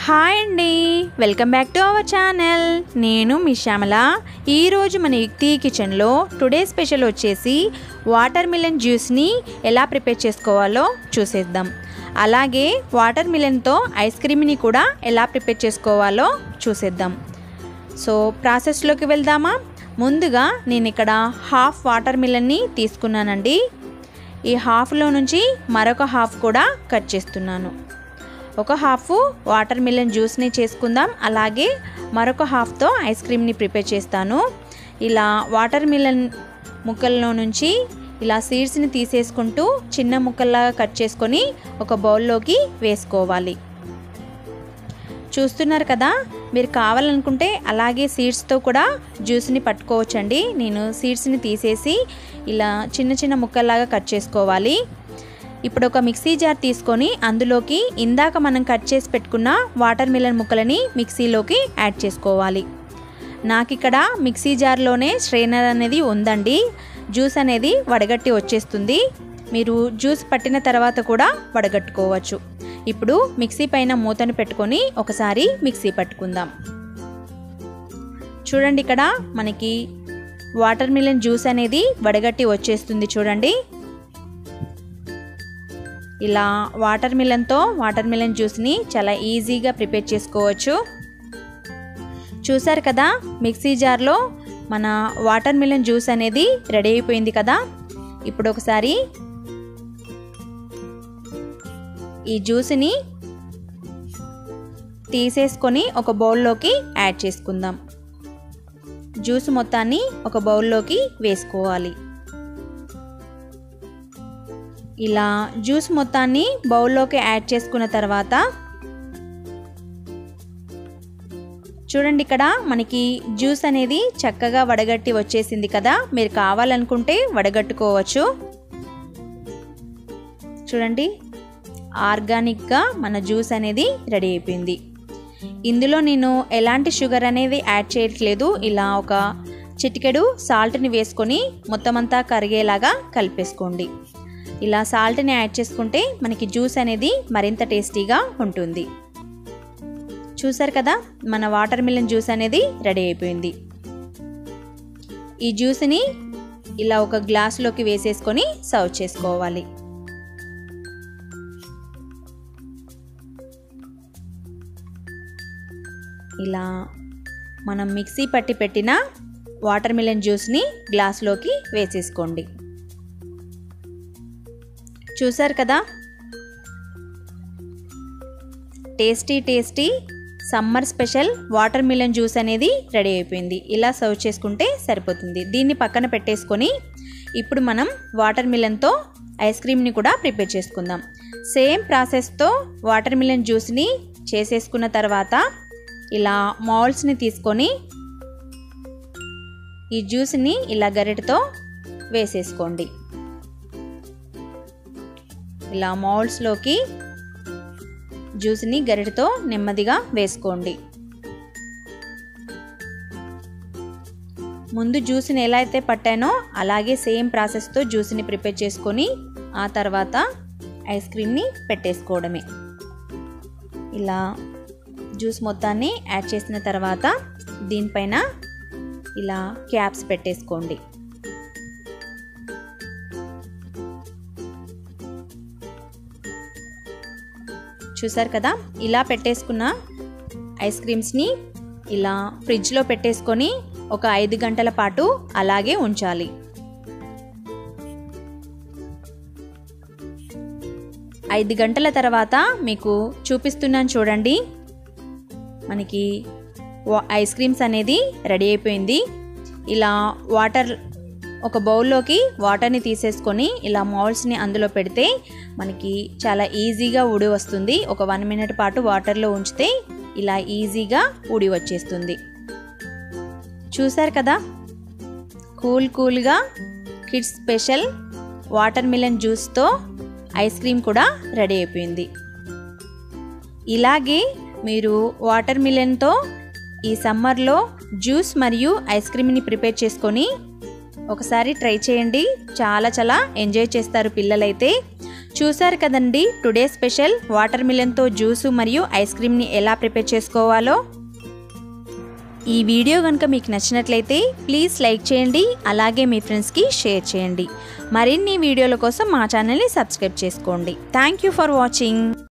hi అండి welcome back to our channel నేను మీ శ్యామల ఈరోజు మన యుక్తి కిచెన్లో టుడే స్పెషల్ వచ్చేసి వాటర్ మిలన్ జ్యూస్ని ఎలా ప్రిపేర్ చేసుకోవాలో చూసేద్దాం అలాగే వాటర్ మిలన్తో ఐస్ క్రీమ్ని కూడా ఎలా ప్రిపేర్ చేసుకోవాలో చూసేద్దాం సో ప్రాసెస్లోకి వెళ్దామా ముందుగా నేను ఇక్కడ హాఫ్ వాటర్ మిలన్ని తీసుకున్నానండి ఈ హాఫ్లో నుంచి మరొక హాఫ్ కూడా కట్ చేస్తున్నాను ఒక హాఫ్ వాటర్ మిలన్ జ్యూస్ని చేసుకుందాం అలాగే మరొక హాఫ్తో ఐస్ క్రీమ్ని ప్రిపేర్ చేస్తాను ఇలా వాటర్ మిలన్ ముక్కల్లో నుంచి ఇలా సీడ్స్ని తీసేసుకుంటూ చిన్న ముక్కల్లాగా కట్ చేసుకొని ఒక బౌల్లోకి వేసుకోవాలి చూస్తున్నారు కదా మీరు కావాలనుకుంటే అలాగే సీడ్స్తో కూడా జ్యూస్ని పట్టుకోవచ్చండి నేను సీడ్స్ని తీసేసి ఇలా చిన్న చిన్న ముక్కల్లాగా కట్ చేసుకోవాలి ఇప్పుడు ఒక మిక్సీ జార్ తీసుకొని అందులోకి ఇందాక మనం కట్ చేసి పెట్టుకున్న వాటర్ మిలన్ ముక్కలని మిక్సీలోకి యాడ్ చేసుకోవాలి నాకు ఇక్కడ మిక్సీ జార్లోనే స్ట్రైనర్ అనేది ఉందండి జ్యూస్ అనేది వడగట్టి వచ్చేస్తుంది మీరు జ్యూస్ పట్టిన తర్వాత కూడా వడగట్టుకోవచ్చు ఇప్పుడు మిక్సీ పైన మూతను పెట్టుకొని ఒకసారి మిక్సీ పట్టుకుందాం చూడండి ఇక్కడ మనకి వాటర్ మిలన్ జ్యూస్ అనేది వడగట్టి వచ్చేస్తుంది చూడండి ఇలా వాటర్ మిలన్తో వాటర్ మిలన్ జ్యూస్ని చాలా ఈజీగా ప్రిపేర్ చేసుకోవచ్చు చూసారు కదా మిక్సీ జార్లో మన వాటర్ మిలన్ జ్యూస్ అనేది రెడీ అయిపోయింది కదా ఇప్పుడు ఒకసారి ఈ జ్యూస్ని తీసేసుకొని ఒక బౌల్లోకి యాడ్ చేసుకుందాం జ్యూస్ మొత్తాన్ని ఒక బౌల్లోకి వేసుకోవాలి ఇలా జ్యూస్ మొత్తాన్ని బౌల్లోకి యాడ్ చేసుకున్న తర్వాత చూడండి ఇక్కడ మనకి జ్యూస్ అనేది చక్కగా వడగట్టి వచ్చేసింది కదా మీరు కావాలనుకుంటే వడగట్టుకోవచ్చు చూడండి ఆర్గానిక్గా మన జ్యూస్ అనేది రెడీ అయిపోయింది ఇందులో నేను ఎలాంటి షుగర్ అనేది యాడ్ చేయట్లేదు ఇలా ఒక చిటికెడు సాల్ట్ని వేసుకొని మొత్తం అంతా కరిగేలాగా కలిపేసుకోండి ఇలా సాల్ట్ని యాడ్ చేసుకుంటే మనకి జ్యూస్ అనేది మరింత టేస్టీగా ఉంటుంది చూసారు కదా మన వాటర్ మిలన్ జ్యూస్ అనేది రెడీ అయిపోయింది ఈ జ్యూస్ని ఇలా ఒక గ్లాస్లోకి వేసేసుకొని సర్వ్ చేసుకోవాలి ఇలా మనం మిక్సీ పట్టి పెట్టిన వాటర్ మిలన్ జ్యూస్ని గ్లాస్లోకి వేసేసుకోండి చూసారు కదా tasty tasty summer special watermelon juice అనేది రెడీ అయిపోయింది ఇలా సర్వ్ చేసుకుంటే సరిపోతుంది దీన్ని పక్కన పెట్టేసుకొని ఇప్పుడు మనం వాటర్ మిలన్తో ఐస్ క్రీమ్ని కూడా ప్రిపేర్ చేసుకుందాం సేమ్ ప్రాసెస్తో వాటర్ మిలన్ జ్యూస్ని చేసేసుకున్న తర్వాత ఇలా మౌల్స్ని తీసుకొని ఈ జ్యూస్ని ఇలా గరిటతో వేసేసుకోండి ఇలా మౌల్స్లోకి జ్యూస్ని గరిటతో నెమ్మదిగా వేసుకోండి ముందు జ్యూస్ని ఎలా అయితే పట్టానో అలాగే సేమ్ ప్రాసెస్తో జ్యూస్ని ప్రిపేర్ చేసుకొని ఆ తర్వాత ఐస్ క్రీమ్ని పెట్టేసుకోవడమే ఇలా జ్యూస్ మొత్తాన్ని యాడ్ చేసిన తర్వాత దీనిపైన ఇలా క్యాప్స్ పెట్టేసుకోండి చూసారు కదా ఇలా పెట్టేసుకున్న ఐస్ క్రీమ్స్ని ఇలా ఫ్రిడ్జ్లో పెట్టేసుకొని ఒక ఐదు గంటల పాటు అలాగే ఉంచాలి ఐదు గంటల తర్వాత మీకు చూపిస్తున్నాను చూడండి మనకి ఐస్ క్రీమ్స్ అనేది రెడీ అయిపోయింది ఇలా వాటర్ ఒక బౌల్లోకి వాటర్ని తీసేసుకొని ఇలా మౌల్స్ని అందులో పెడితే మనకి చాలా ఈజీగా ఉడి వస్తుంది ఒక వన్ మినిట్ పాటు వాటర్లో ఉంచితే ఇలా ఈజీగా ఉడి వచ్చేస్తుంది చూసారు కదా కూల్ కూల్గా కిడ్స్ స్పెషల్ వాటర్ మిలన్ జ్యూస్తో ఐస్ క్రీమ్ కూడా రెడీ అయిపోయింది ఇలాగే మీరు వాటర్ మిలన్తో ఈ సమ్మర్లో జ్యూస్ మరియు ఐస్ క్రీమ్ని ప్రిపేర్ చేసుకొని ఒకసారి ట్రై చేయండి చాలా చాలా ఎంజాయ్ చేస్తారు పిల్లలైతే చూశారు కదండి టుడే స్పెషల్ వాటర్ మిలన్తో జ్యూసు మరియు ఐస్ క్రీమ్ని ఎలా ప్రిపేర్ చేసుకోవాలో ఈ వీడియో కనుక మీకు నచ్చినట్లయితే ప్లీజ్ లైక్ చేయండి అలాగే మీ ఫ్రెండ్స్కి షేర్ చేయండి మరిన్ని వీడియోల కోసం మా ఛానల్ని సబ్స్క్రైబ్ చేసుకోండి థ్యాంక్ యూ ఫర్ వాచింగ్